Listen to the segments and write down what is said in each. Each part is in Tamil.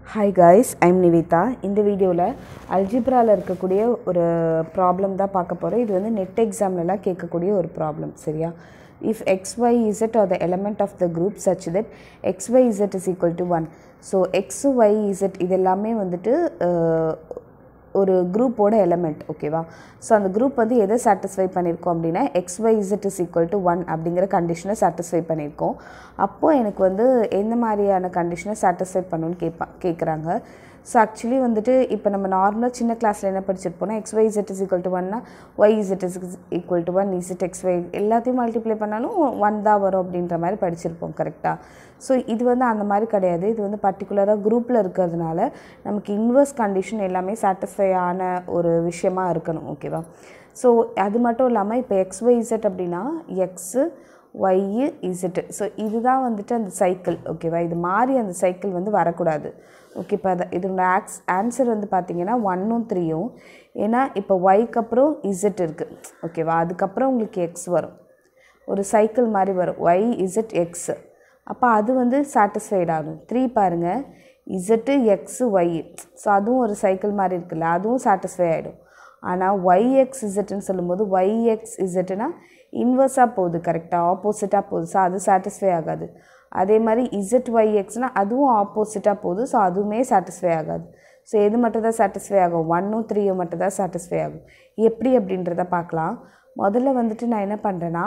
ஹாய் காய்ஸ் ஐம் நிவிதா இந்த வீடியோவில் அல்ஜிப்ராவில் இருக்கக்கூடிய ஒரு ப்ராப்ளம் தான் பார்க்க போகிறோம் இது வந்து நெட் எக்ஸாம்லலாம் கேட்கக்கூடிய ஒரு ப்ராப்ளம் சரியா if x y z are the element of the group such that x y z is equal to one so x y z இது எல்லாமே வந்துட்டு அஹ், ஒரு குரூப்போட எலமெண்ட் ஓகேவா ஸோ அந்த குரூப் வந்து எதை சாட்டிஸ்ஃபை பண்ணியிருக்கோம் அப்படின்னா x y z is equal to one அப்படிங்கிற கண்டிஷனை சாட்டிஸ்ஃபை பண்ணியிருக்கோம் அப்போது எனக்கு வந்து எந்த மாதிரியான கண்டிஷனை சாட்டிஸ்ஃபை பண்ணணும்னு கேட்பா கேட்குறாங்க ஸோ ஆக்சுவலி வந்துட்டு இப்போ நம்ம நார்மலாக சின்ன கிளாஸில் என்ன படிச்சிருப்போம்னா x y z is equal to ஒன்னா y z is equal to one z x y எல்லாத்தையும் மல்டிப்ளை பண்ணாலும் ஒன் தான் வரும் அப்படின்ற மாதிரி படிச்சிருப்போம் கரெக்டாக ஸோ இது வந்து அந்த மாதிரி கிடையாது இது வந்து பர்டிகுலராக குரூப்பில் இருக்கிறதுனால நமக்கு இன்வர்ஸ் கண்டிஷன் எல்லாமே சாட்டிஸ்ஃபை ஆன ஒரு விஷயமா இருக்கணும் ஓகேவா ஸோ அது மட்டும் இல்லாமல் இப்போ எக்ஸ் ஒய் இசட் அப்படின்னா எக்ஸு ஒய்யு இசட்டு ஸோ இதுதான் வந்துட்டு அந்த சைக்கிள் ஓகேவா இது மாறி அந்த சைக்கிள் வந்து வரக்கூடாது ஓகே இப்போ அதை இதோட ஆக்ஸ் ஆன்சர் வந்து பார்த்தீங்கன்னா ஒன்னும் த்ரீயும் ஏன்னா இப்போ ஒய்க்கு அப்புறம் இசட் இருக்குது ஓகேவா அதுக்கப்புறம் உங்களுக்கு எக்ஸ் வரும் ஒரு சைக்கிள் மாதிரி வரும் ஒய் இசட் எக்ஸ் அப்போ அது வந்து சாட்டிஸ்ஃபைட் ஆகும் த்ரீ பாருங்கள் இசட்டு எக்ஸு ஒய் ஸோ அதுவும் ஒரு சைக்கிள் மாதிரி இருக்குல்ல அதுவும் சாட்டிஸ்ஃபை ஆகிடும் ஆனால் ஒய் எக்ஸ் இசட்டுன்னு சொல்லும்போது ஒய் எக்ஸ் இசட்டுனா இன்வர்ஸாக போகுது கரெக்டாக ஆப்போசிட்டாக போகுது ஸோ அது சாட்டிஸ்ஃபை ஆகாது அதே மாதிரி இசட் ஒய் எக்ஸ்னால் அதுவும் ஆப்போசிட்டாக போகுது ஸோ அதுவுமே சாட்டிஸ்ஃபை ஆகாது ஸோ எது மட்டும் தான் சாட்டிஸ்ஃபை ஆகும் ஒன்னும் த்ரீயும் மட்டும் தான் சாட்டிஸ்ஃபை ஆகும் எப்படி அப்படின்றத பார்க்கலாம் முதல்ல வந்துட்டு நான் என்ன பண்ணுறேன்னா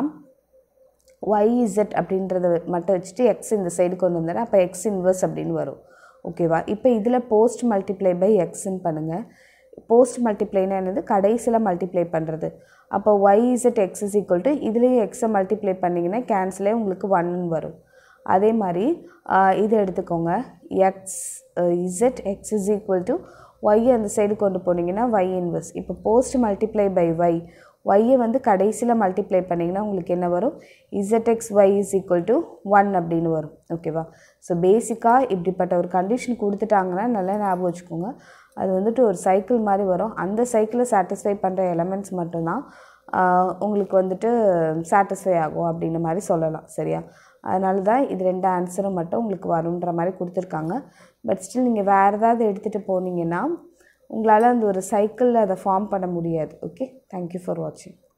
ஒய் இசட் அப்படின்றத மட்டும் வச்சுட்டு எக்ஸ் இந்த சைடு கொண்டு வந்தேன் அப்போ எக்ஸ் இன்வர்ஸ் அப்படின்னு வரும் ஓகேவா இப்போ இதில் போஸ்ட் மல்டிப்ளை பை எக்ஸ்ன்னு பண்ணுங்கள் போஸ்ட் மல்டிப்ளைனா என்னது கடைசியில் மல்டிப்ளை பண்ணுறது அப்போ y z x is equal to இதுலேயும் எக்ஸை மல்டிப்ளை பண்ணிங்கன்னா கேன்சலே உங்களுக்கு ஒன்னு வரும் அதே மாதிரி ஆஹ், இது எடுத்துக்கோங்க x z x is equal to y அந்த சைடு கொண்டு போனீங்கன்னா ஒய் இன்வர்ஸ் இப்போ போஸ்ட் மல்டிப்ளை பை ஒய் ஒய்யை வந்து கடைசியில் மல்டிப்ளை பண்ணிங்கன்னா உங்களுக்கு என்ன வரும் z x y is equal to one அப்படின்னு வரும் ஓகேவா ஸோ பேசிக்காக இப்படிப்பட்ட ஒரு கண்டிஷன் கொடுத்துட்டாங்கன்னா நல்லா ஞாபகம் வச்சுக்கோங்க அது வந்துட்டு ஒரு சைக்கிள் மாதிரி வரும் அந்த சைக்கிளை சாட்டிஸ்ஃபை பண்ணுற எலமெண்ட்ஸ் மட்டும்தான் ஆஹ், உங்களுக்கு வந்துட்டு சாட்டிஸ்ஃபை ஆகும் அப்படின்ற மாதிரி சொல்லலாம் சரியா அதனால தான் இது ரெண்டு ஆன்சரும் மட்டும் உங்களுக்கு வரும்ன்ற மாதிரி கொடுத்துருக்காங்க பட் ஸ்டில் நீங்கள் வேறு ஏதாவது எடுத்துகிட்டு போனீங்கன்னா உங்களால் அந்த ஒரு சைக்கிளில் அதை ஃபார்ம் பண்ண முடியாது ஓகே தேங்க்யூ ஃபார் வாட்சிங்